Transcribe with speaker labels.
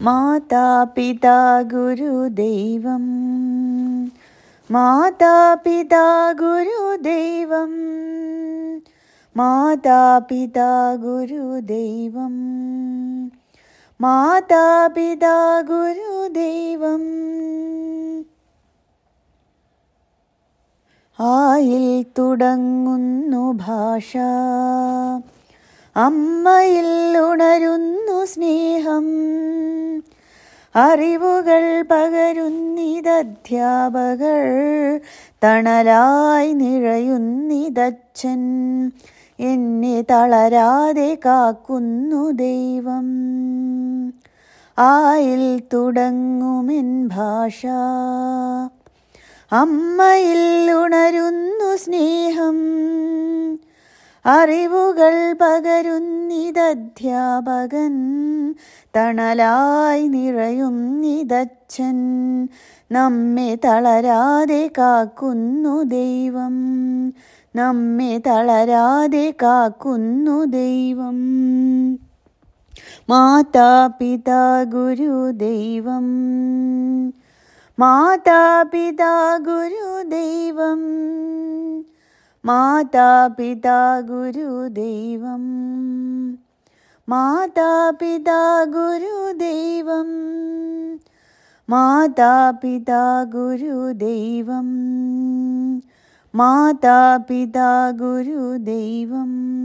Speaker 1: മാതാപിതാ ഗുരുദൈവം മാതാപിതാ ഗുരുദൈവം മാതാപിതാ ഗുരുദൈവം മാതാപിതാ ഗുരുദൈവം ആയിൽ തുടങ്ങുന്നു ഭാഷ അമ്മയിൽ ഉണരുന്നു സ്നേഹം അറിവുകൾ പകരുന്നിതധ്യാപകർ തണലായി നിഴയുന്നിതച്ഛൻ എന്നെ തളരാതെ കാക്കുന്നു ദൈവം ആയിൽ തുടങ്ങുമെൻ ഭാഷ അമ്മയിൽ ഉണരുന്നു സ്നേഹം അറിവുകൾ പകരുന്നിതധ്യാപകൻ തണലായി നിറയും നിതച്ഛൻ നമ്മെ തളരാതെ കാക്കുന്നു ദൈവം നമ്മെ തളരാതെ കാക്കുന്നു ദൈവം മാതാപിതാ ഗുരുദൈവം മാതാപിതാ ഗുരുദൈവം മാതാപിതാ ഗുരുദൈവം മാതാപിതാ ഗുരുദൈവം മാതാപിതാ ഗുരുദൈവം മാതാപിതാ ഗുരുദൈവം